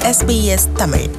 SBS Tamil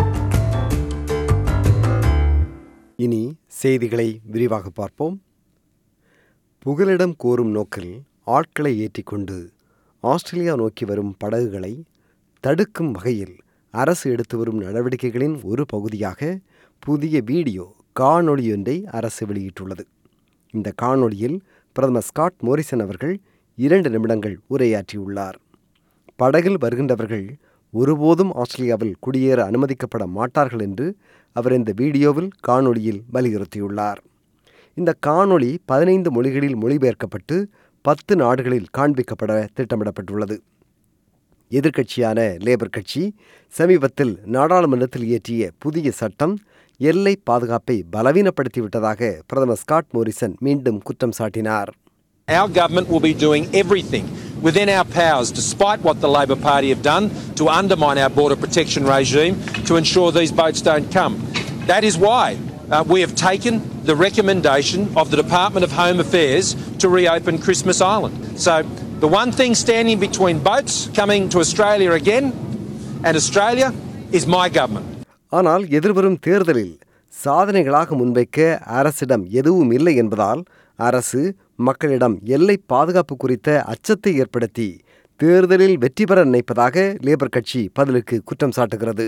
இனி செய்திகளை விரிவாக பார்ப்போம் புகலிடம் கோரும் நோக்கில் ஆட்களை ஏற்றிக்கொண்டு ஆஸ்திரேலியா நோக்கி வரும் படகுகளை தடுக்கும் வகையில் அரசு எடுத்து வரும் நடவடிக்கைகளின் ஒரு பகுதியாக புதிய வீடியோ காணொளியொன்றை அரசு வெளியிட்டுள்ளது இந்த காணொளியில் பிரதமர் ஸ்காட் மோரிசன் அவர்கள் இரண்டு நிமிடங்கள் உரையாற்றியுள்ளார் படகில் வருகின்றவர்கள் ஒருபோதும் ஆஸ்திரேலியாவில் குடியேற அனுமதிக்கப்பட மாட்டார்கள் என்று அவர் இந்த வீடியோவில் காணொளியில் வலியுறுத்தியுள்ளார் இந்த காணொளி பதினைந்து மொழிகளில் மொழிபெயர்க்கப்பட்டு பத்து நாடுகளில் காண்பிக்கப்பட திட்டமிடப்பட்டுள்ளது எதிர்க்கட்சியான லேபர் கட்சி சமீபத்தில் நாடாளுமன்றத்தில் இயற்றிய புதிய சட்டம் எல்லை பாதுகாப்பை பலவீனப்படுத்திவிட்டதாக பிரதமர் ஸ்காட் மோரிசன் மீண்டும் குற்றம் சாட்டினார் Our government will be doing everything within our powers, despite what the Labor Party have done, to undermine our border protection regime to ensure these boats don't come. That is why uh, we have taken the recommendation of the Department of Home Affairs to reopen Christmas Island. So, the one thing standing between boats coming to Australia again and Australia is my government. ஆனால் எதிர்வரும் தேர்தலில் சாதனைகளாக முன்வைக்க அரசிடம் எதுவும் இல்லை என்பதால் அரசு மக்களிடம் எல்லை பாதுகாப்பு குறித்த அச்சத்தை ஏற்படுத்தி தேர்தலில் வெற்றி பெற நினைப்பதாக லேபர் கட்சி பதிலுக்கு குற்றம் சாட்டுகிறது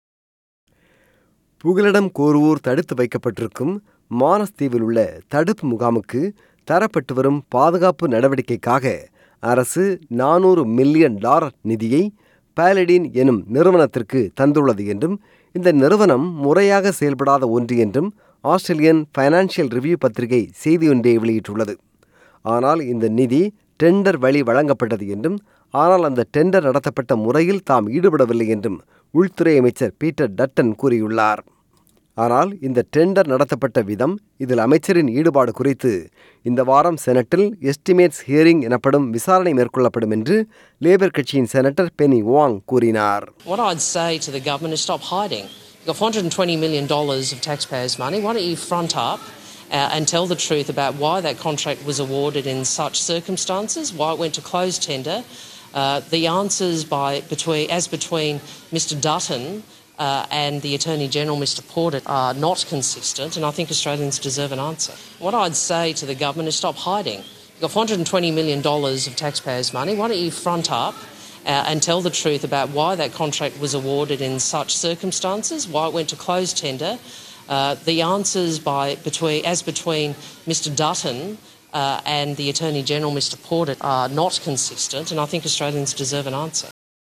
புகலிடம் கோருவோர் தடுத்து வைக்கப்பட்டிருக்கும் மானஸ்தீவில் உள்ள தடுப்பு முகாமுக்கு தரப்பட்டு வரும் பாதுகாப்பு நடவடிக்கைக்காக அரசு நானூறு மில்லியன் டாலர் நிதியை பாலடின் எனும் நிறுவனத்திற்கு தந்துள்ளது என்றும் இந்த நிறுவனம் முறையாக செயல்படாத ஒன்று என்றும் ஆஸ்திரேலியன் ஃபைனான்சியல் ரிவ்யூ பத்திரிகை செய்தியொன்றை வெளியிட்டுள்ளது ஆனால் இந்த நிதி டெண்டர் வழி வழங்கப்பட்டது என்றும் ஆனால் அந்த டெண்டர் நடத்தப்பட்ட முறையில் தாம் ஈடுபடவில்லை என்றும் உள்துறை அமைச்சர் பீட்டர் டட்டன் கூறியுள்ளார் ஆனால் இந்த டெண்டர் நடத்தப்பட்ட விதம் இதில் அமைச்சரின் ஈடுபாடு குறித்து இந்த வாரம் செனட்டில் எஸ்டிமேட்ஸ் ஹியரிங் எனப்படும் விசாரணை மேற்கொள்ளப்படும் என்று லேபர் கட்சியின் செனட்டர் பெனி வாங் கூறினார் What I'd say to the government is stop hiding. You've got $420 million of taxpayers' money. Why don't you front up uh, and tell the truth about why that contract was awarded in such circumstances, why it went to closed tender? Uh, the answers by between as between Mr. Dutton uh, and the Attorney General, Mr. Porter, are not consistent, and I think Australians deserve an answer. What I'd say to the government is stop hiding. You've got $420 million of taxpayers' money. Why don't you front up uh, and tell the truth about why that contract was awarded in such circumstances, why it went to closed tender? Uh, the answers by between as between Mr. Dutton uh, and the Attorney General, Mr. Porter, are not consistent, and I think Australians deserve an answer.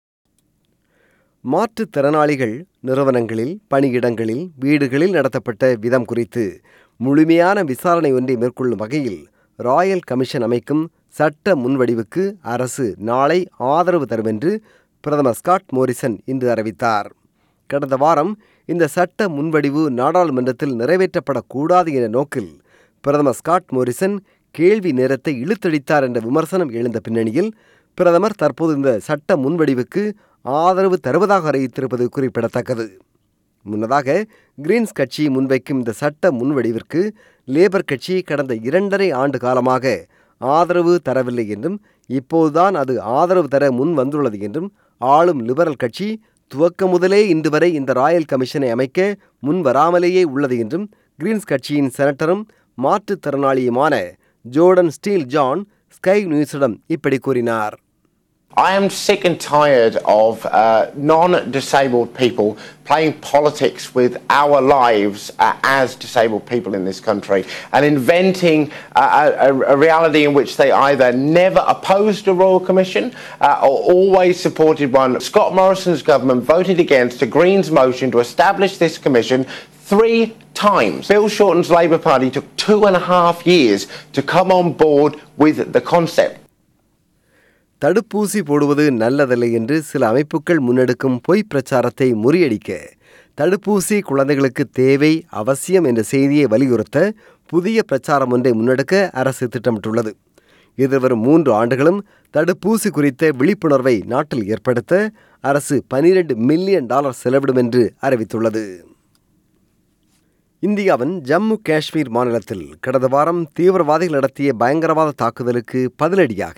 மாற்றுத்திறனாளிகள் நிறுவனங்களில் பணியிடங்களில் வீடுகளில் நடத்தப்பட்ட விதம் குறித்து முழுமையான விசாரணை ஒன்றை மேற்கொள்ளும் வகையில் ராயல் கமிஷன் அமைக்கும் சட்ட முன்வடிவுக்கு அரசு நாளை ஆதரவு தரும் என்று பிரதமர் ஸ்காட் மோரிசன் இன்று அறிவித்தார் கடந்த வாரம் இந்த சட்ட முன்வடிவு நாடாளுமன்றத்தில் நிறைவேற்றப்படக்கூடாது என்ற நோக்கில் பிரதமர் ஸ்காட் மோரிசன் கேள்வி நேரத்தை இழுத்தடித்தார் என்ற விமர்சனம் எழுந்த பின்னணியில் பிரதமர் தற்போது இந்த சட்ட முன்வடிவுக்கு ஆதரவு தருவதாக அறிவித்திருப்பது குறிப்பிடத்தக்கது முன்னதாக கிரீன்ஸ் கட்சி முன்வைக்கும் இந்த சட்ட முன்வடிவிற்கு லேபர் கட்சி கடந்த இரண்டரை ஆண்டு காலமாக ஆதரவு தரவில்லை என்றும் இப்போதுதான் அது ஆதரவு தர முன் வந்துள்ளது என்றும் ஆளும் லிபரல் கட்சி துவக்க முதலே இன்று வரை இந்த ராயல் கமிஷனை அமைக்க முன் வராமலேயே உள்ளது என்றும் கிரீன்ஸ் கட்சியின் செனட்டரும் மாற்றுத்திறனாளியுமான ஜோர்டன் ஸ்டீல் ஜான் ஸ்கை நியூஸிடம் இப்படி கூறினார் I am sick and tired of uh, non disabled people playing politics with our lives uh, as disabled people in this country and inventing uh, a, a reality in which they either never opposed a Royal Commission uh, or always supported one. Scott Morrison's government voted against a Greens motion to establish this commission three times. Bill Shorten's Labour Party took two and a half years to come on board with the concept. தடுப்பூசி போடுவது நல்லதில்லை என்று சில அமைப்புகள் முன்னெடுக்கும் பொய் பிரச்சாரத்தை முறியடிக்க தடுப்பூசி குழந்தைகளுக்கு தேவை அவசியம் என்ற செய்தியை வலியுறுத்த புதிய பிரச்சாரம் ஒன்றை முன்னெடுக்க அரசு திட்டமிட்டுள்ளது எதிர்வரும் மூன்று ஆண்டுகளும் தடுப்பூசி குறித்த விழிப்புணர்வை நாட்டில் ஏற்படுத்த அரசு பனிரெண்டு மில்லியன் டாலர் செலவிடும் என்று அறிவித்துள்ளது இந்தியாவின் ஜம்மு காஷ்மீர் மாநிலத்தில் கடந்த வாரம் தீவிரவாதிகள் நடத்திய பயங்கரவாத தாக்குதலுக்கு பதிலடியாக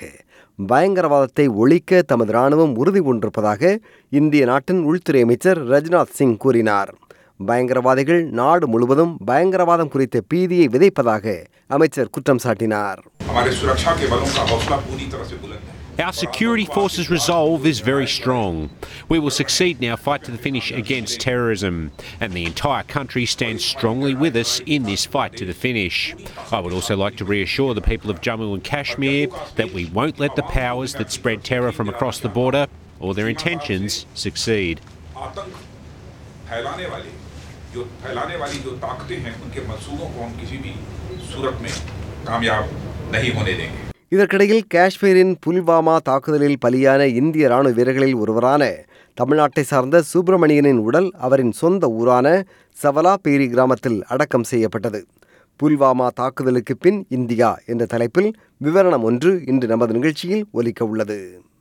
பயங்கரவாதத்தை ஒழிக்க தமது ராணுவம் உறுதி கொண்டிருப்பதாக இந்திய நாட்டின் உள்துறை அமைச்சர் ரஜ்நாத் சிங் கூறினார் பயங்கரவாதிகள் நாடு முழுவதும் பயங்கரவாதம் குறித்த பீதியை விதைப்பதாக அமைச்சர் குற்றம் சாட்டினார் हमारे सुरक्षा के बलों का हौसला पूरी तरह से बुलंद है Our security forces' resolve is very strong. We will succeed in our fight to the finish against terrorism, and the entire country stands strongly with us in this fight to the finish. I would also like to reassure the people of Jammu and Kashmir that we won't let the powers that spread terror from across the border or their intentions succeed. आतंक फैलाने वाले जो फैलाने वाली जो ताकतें हैं उनके मंसूबों को हम किसी भी सूरत में कामयाब नहीं होने देंगे இதற்கிடையில் காஷ்மீரின் புல்வாமா தாக்குதலில் பலியான இந்திய ராணுவ வீரர்களில் ஒருவரான தமிழ்நாட்டை சார்ந்த சுப்பிரமணியனின் உடல் அவரின் சொந்த ஊரான சவலாபேரி கிராமத்தில் அடக்கம் செய்யப்பட்டது புல்வாமா தாக்குதலுக்கு பின் இந்தியா என்ற தலைப்பில் விவரணம் ஒன்று இன்று நமது நிகழ்ச்சியில் ஒலிக்க உள்ளது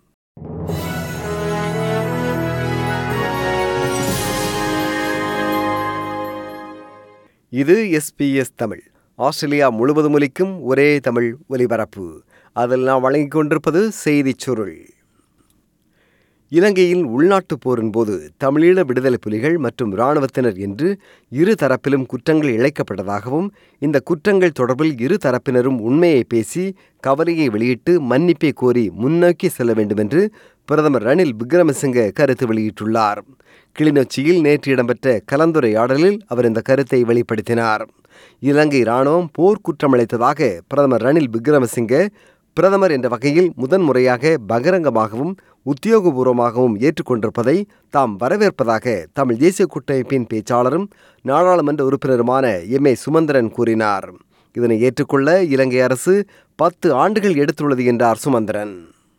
இது எஸ்பிஎஸ் தமிழ் ஆஸ்திரேலியா முழுவதும் ஒலிக்கும் ஒரே தமிழ் ஒலிபரப்பு அதில் நாம் வழங்கிக் கொண்டிருப்பது செய்திச் சுருள் இலங்கையில் உள்நாட்டுப் போரின் போது தமிழீழ விடுதலை புலிகள் மற்றும் இராணுவத்தினர் என்று இரு தரப்பிலும் குற்றங்கள் இழைக்கப்பட்டதாகவும் இந்த குற்றங்கள் தொடர்பில் இரு தரப்பினரும் உண்மையை பேசி கவலையை வெளியிட்டு மன்னிப்பை கோரி முன்னோக்கி செல்ல வேண்டும் என்று பிரதமர் ரணில் விக்ரமசிங்க கருத்து வெளியிட்டுள்ளார் கிளிநொச்சியில் நேற்று இடம்பெற்ற கலந்துரையாடலில் அவர் இந்த கருத்தை வெளிப்படுத்தினார் இலங்கை இராணுவம் போர் குற்றமளித்ததாக பிரதமர் ரணில் விக்ரமசிங்க பிரதமர் என்ற வகையில் முதன்முறையாக பகிரங்கமாகவும் உத்தியோகபூர்வமாகவும் ஏற்றுக்கொண்டிருப்பதை தாம் வரவேற்பதாக தமிழ் தேசிய கூட்டமைப்பின் பேச்சாளரும் நாடாளுமன்ற உறுப்பினருமான எம் ஏ சுமந்திரன் கூறினார் இதனை ஏற்றுக்கொள்ள இலங்கை அரசு பத்து ஆண்டுகள் எடுத்துள்ளது என்றார் சுமந்திரன்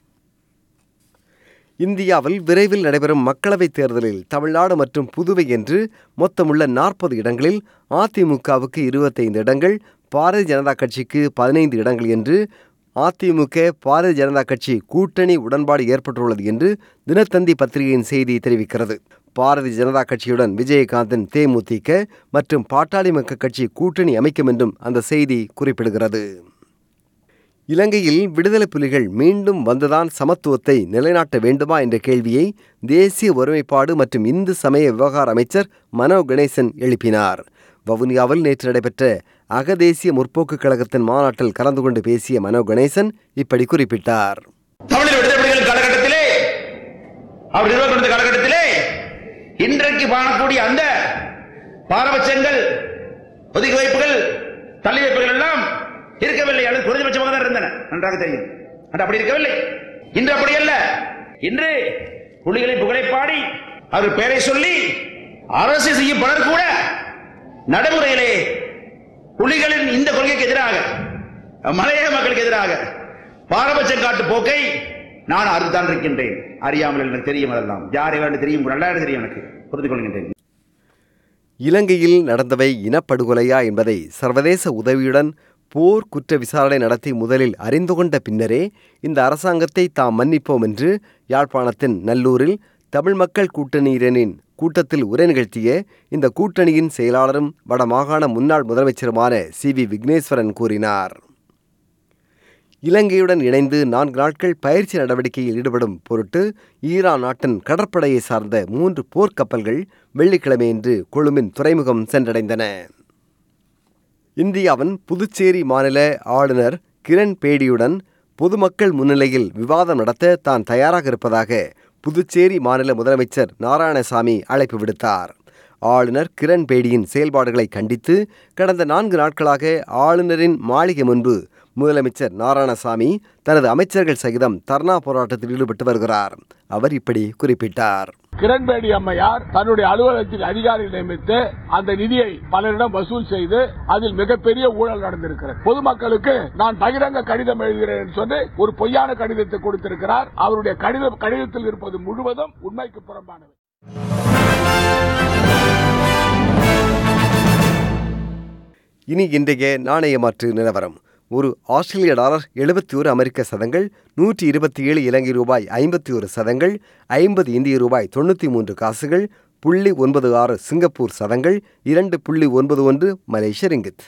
இந்தியாவில் விரைவில் நடைபெறும் மக்களவைத் தேர்தலில் தமிழ்நாடு மற்றும் புதுவை என்று மொத்தமுள்ள நாற்பது இடங்களில் அதிமுகவுக்கு இருபத்தைந்து இடங்கள் பாரதிய ஜனதா கட்சிக்கு பதினைந்து இடங்கள் என்று அதிமுக பாரதிய ஜனதா கட்சி கூட்டணி உடன்பாடு ஏற்பட்டுள்ளது என்று தினத்தந்தி பத்திரிகையின் செய்தி தெரிவிக்கிறது பாரதிய ஜனதா கட்சியுடன் விஜயகாந்தின் தேமுதிக மற்றும் பாட்டாளி மக்கள் கட்சி கூட்டணி அமைக்கும் என்றும் அந்த செய்தி குறிப்பிடுகிறது இலங்கையில் விடுதலை புலிகள் மீண்டும் வந்துதான் சமத்துவத்தை நிலைநாட்ட வேண்டுமா என்ற கேள்வியை தேசிய ஒருமைப்பாடு மற்றும் இந்து சமய விவகார அமைச்சர் மனோ கணேசன் எழுப்பினார் வவுனியாவில் நேற்று நடைபெற்ற அகதேசிய முற்போக்கு கழகத்தின் மாநாட்டில் கலந்து கொண்டு பேசிய மனோ கணேசன் இப்படி குறிப்பிட்டார் தமிழர் விடுதலை புலிகள் காலகட்டத்திலே அவர் நிறுவன காலகட்டத்திலே இன்றைக்கு காணக்கூடிய அந்த பாரபட்சங்கள் ஒதுக்கி வைப்புகள் தள்ளி வைப்புகள் எல்லாம் இருக்கவில்லை அல்லது குறைந்தபட்சமாக தான் இருந்தன நன்றாக தெரியும் அது அப்படி இருக்கவில்லை இன்று அப்படி அல்ல இன்று புலிகளை புகழை பாடி அவர் பெயரை சொல்லி அரசு செய்யும் பலர் கூட நடைமுறையிலே புலிகளின் இந்த கொள்கைக்கு எதிராக மலையக மக்களுக்கு எதிராக பாரபட்சம் காட்டு போக்கை நான் அறிந்துதான் இருக்கின்றேன் அறியாமல் எனக்கு தெரியும் அதெல்லாம் யாரை வேண்டும் தெரியும் நல்லா தெரியும் எனக்கு புரிந்து கொள்கின்றேன் இலங்கையில் நடந்தவை இனப்படுகொலையா என்பதை சர்வதேச உதவியுடன் போர் குற்ற விசாரணை நடத்தி முதலில் அறிந்து கொண்ட பின்னரே இந்த அரசாங்கத்தை தாம் மன்னிப்போம் என்று யாழ்ப்பாணத்தின் நல்லூரில் தமிழ் மக்கள் கூட்டணியினரின் கூட்டத்தில் உரை நிகழ்த்திய இந்த கூட்டணியின் செயலாளரும் வடமாகாண முன்னாள் முதலமைச்சருமான சி வி விக்னேஸ்வரன் கூறினார் இலங்கையுடன் இணைந்து நான்கு நாட்கள் பயிற்சி நடவடிக்கையில் ஈடுபடும் பொருட்டு ஈரான் நாட்டின் கடற்படையை சார்ந்த மூன்று போர்க்கப்பல்கள் வெள்ளிக்கிழமையன்று கொழும்பின் துறைமுகம் சென்றடைந்தன இந்தியாவின் புதுச்சேரி மாநில ஆளுநர் கிரண் பேடியுடன் பொதுமக்கள் முன்னிலையில் விவாதம் நடத்த தான் தயாராக இருப்பதாக புதுச்சேரி மாநில முதலமைச்சர் நாராயணசாமி அழைப்பு விடுத்தார் ஆளுநர் கிரண் பேடியின் செயல்பாடுகளை கண்டித்து கடந்த நான்கு நாட்களாக ஆளுநரின் மாளிகை முன்பு முதலமைச்சர் நாராயணசாமி தனது அமைச்சர்கள் சகிதம் தர்ணா போராட்டத்தில் ஈடுபட்டு வருகிறார் அவர் இப்படி குறிப்பிட்டார் கிரண்பேடி அம்மையார் தன்னுடைய அலுவலகத்தில் அதிகாரிகள் நியமித்து அந்த நிதியை பலரிடம் வசூல் செய்து அதில் மிகப்பெரிய ஊழல் நடந்திருக்கிறது பொதுமக்களுக்கு நான் பகிரங்க கடிதம் எழுதுகிறேன் என்று சொல்லி ஒரு பொய்யான கடிதத்தை கொடுத்திருக்கிறார் அவருடைய கடிதம் கடிதத்தில் இருப்பது முழுவதும் உண்மைக்கு புறம்பானது இனி இன்றைய நாணய மாற்று நிலவரம் ஒரு ஆஸ்திரேலிய டாலர் எழுபத்தி ஒரு அமெரிக்க சதங்கள் நூற்றி இருபத்தி ஏழு இலங்கை ரூபாய் ஐம்பத்தி ஒரு சதங்கள் ஐம்பது இந்திய ரூபாய் தொண்ணூற்றி மூன்று காசுகள் புள்ளி ஒன்பது ஆறு சிங்கப்பூர் சதங்கள் இரண்டு புள்ளி ஒன்பது ஒன்று மலேசிய ரிங்கித்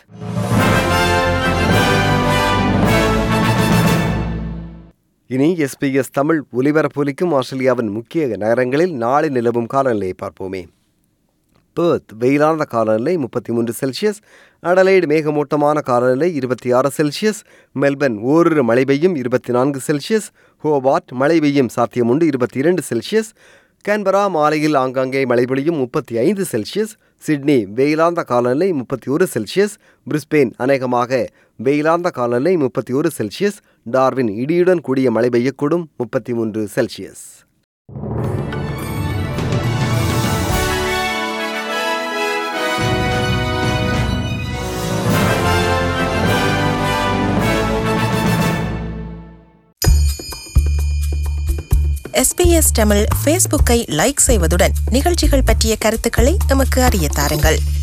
இனி எஸ்பிஎஸ் தமிழ் ஒலிபரப்பொலிக்கும் ஆஸ்திரேலியாவின் முக்கிய நகரங்களில் நாளை நிலவும் காலநிலையை பார்ப்போமே பேர்த் வெயிலான காலநிலை முப்பத்தி மூன்று செல்சியஸ் அடலைடு மேகமூட்டமான காலநிலை இருபத்தி ஆறு செல்சியஸ் மெல்பர்ன் ஓரிரு மழை பெய்யும் இருபத்தி நான்கு செல்சியஸ் ஹோபார்ட் மழை பெய்யும் சாத்தியமுண்டு இருபத்தி இரண்டு செல்சியஸ் கேன்பரா மாலையில் ஆங்காங்கே மழை பொழியும் முப்பத்தி ஐந்து செல்சியஸ் சிட்னி வெயிலாந்த காலநிலை முப்பத்தி ஒரு செல்சியஸ் பிரிஸ்பெயின் அநேகமாக வெயிலாந்த காலநிலை முப்பத்தி ஒரு செல்சியஸ் டார்வின் இடியுடன் கூடிய மழை பெய்யக்கூடும் முப்பத்தி மூன்று செல்சியஸ் எஸ்பிஎஸ் தமிழ் ஃபேஸ்புக்கை லைக் செய்வதுடன் நிகழ்ச்சிகள் பற்றிய கருத்துக்களை எமக்கு அறிய தாருங்கள்